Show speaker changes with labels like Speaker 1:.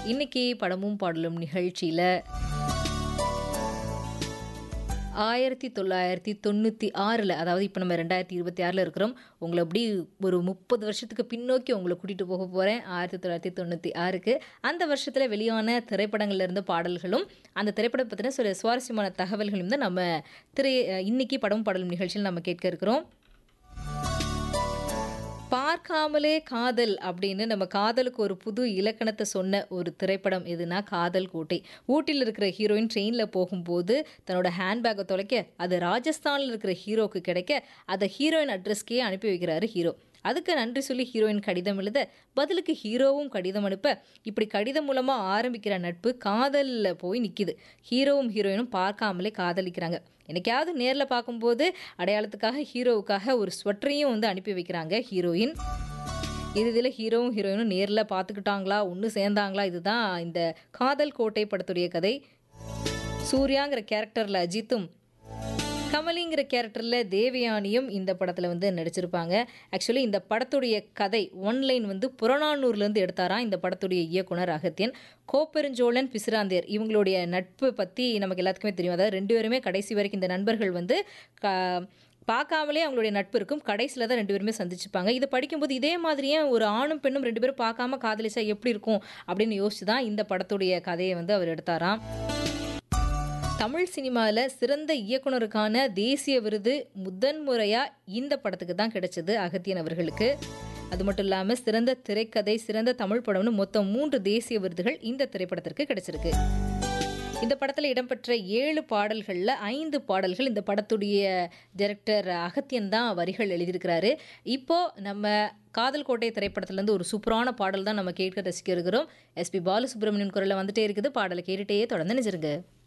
Speaker 1: இன்னைக்கு படமும் பாடலும் நிகழ்ச்சியில் ஆயிரத்தி தொள்ளாயிரத்தி தொண்ணூற்றி ஆறில் அதாவது இப்போ நம்ம ரெண்டாயிரத்தி இருபத்தி ஆறில் இருக்கிறோம் உங்களை அப்படி ஒரு முப்பது வருஷத்துக்கு பின்னோக்கி உங்களை கூட்டிகிட்டு போக போகிறேன் ஆயிரத்தி தொள்ளாயிரத்தி தொண்ணூற்றி ஆறுக்கு அந்த வருஷத்தில் வெளியான திரைப்படங்கள்ல இருந்த பாடல்களும் அந்த திரைப்படம் பற்றின சில சுவாரஸ்யமான தகவல்களும் தான் நம்ம திரை இன்னைக்கு படமும் பாடலும் நிகழ்ச்சியில் நம்ம கேட்க இருக்கிறோம் பார்க்காமலே காதல் அப்படின்னு நம்ம காதலுக்கு ஒரு புது இலக்கணத்தை சொன்ன ஒரு திரைப்படம் எதுனா காதல் கோட்டை ஊட்டியில் இருக்கிற ஹீரோயின் ட்ரெயினில் போகும்போது தன்னோட ஹேண்ட்பேக்கை தொலைக்க அது ராஜஸ்தானில் இருக்கிற ஹீரோக்கு கிடைக்க அதை ஹீரோயின் அட்ரஸ்க்கே அனுப்பி வைக்கிறாரு ஹீரோ அதுக்கு நன்றி சொல்லி ஹீரோயின் கடிதம் எழுத பதிலுக்கு ஹீரோவும் கடிதம் அனுப்ப இப்படி கடிதம் மூலமாக ஆரம்பிக்கிற நட்பு காதலில் போய் நிற்கிது ஹீரோவும் ஹீரோயினும் பார்க்காமலே காதலிக்கிறாங்க என்னைக்காவது நேரில் பார்க்கும்போது அடையாளத்துக்காக ஹீரோவுக்காக ஒரு ஸ்வெட்டரையும் வந்து அனுப்பி வைக்கிறாங்க ஹீரோயின் இறுதியில் ஹீரோவும் ஹீரோயினும் நேரில் பார்த்துக்கிட்டாங்களா ஒன்று சேர்ந்தாங்களா இதுதான் இந்த காதல் கோட்டை படத்துடைய கதை சூர்யாங்கிற கேரக்டரில் அஜித்தும் கமலிங்கிற கேரக்டரில் தேவயானியும் இந்த படத்தில் வந்து நடிச்சிருப்பாங்க ஆக்சுவலி இந்த படத்துடைய கதை ஒன்லைன் வந்து புறநானூர்லேருந்து எடுத்தாராம் இந்த படத்துடைய இயக்குனர் அகத்தியன் கோப்பெருஞ்சோழன் பிசிராந்தியர் இவங்களுடைய நட்பு பற்றி நமக்கு எல்லாத்துக்குமே தெரியும் அதாவது ரெண்டு பேருமே கடைசி வரைக்கும் இந்த நண்பர்கள் வந்து க பார்க்காமலே அவங்களுடைய நட்பு இருக்கும் கடைசியில் தான் ரெண்டு பேருமே சந்திச்சுப்பாங்க இதை படிக்கும்போது இதே மாதிரியே ஒரு ஆணும் பெண்ணும் ரெண்டு பேரும் பார்க்காம காதலிச்சா எப்படி இருக்கும் அப்படின்னு யோசிச்சு தான் இந்த படத்துடைய கதையை வந்து அவர் எடுத்தாராம் தமிழ் சினிமாவில் சிறந்த இயக்குனருக்கான தேசிய விருது முதன்முறையாக இந்த படத்துக்கு தான் கிடைச்சது அகத்தியன் அவர்களுக்கு அது மட்டும் இல்லாமல் சிறந்த திரைக்கதை சிறந்த தமிழ் படம்னு மொத்தம் மூன்று தேசிய விருதுகள் இந்த திரைப்படத்திற்கு கிடைச்சிருக்கு இந்த படத்தில் இடம்பெற்ற ஏழு பாடல்களில் ஐந்து பாடல்கள் இந்த படத்துடைய டைரக்டர் அகத்தியன் தான் வரிகள் எழுதியிருக்கிறாரு இப்போ நம்ம காதல் கோட்டை திரைப்படத்துலேருந்து ஒரு சூப்பரான பாடல் தான் நம்ம கேட்க ரசிக்க இருக்கிறோம் எஸ்பி பாலசுப்ரமணியன் குரலில் வந்துட்டே இருக்குது பாடலை கேட்டுட்டே தொடர்ந்து நினைச்சிருங்க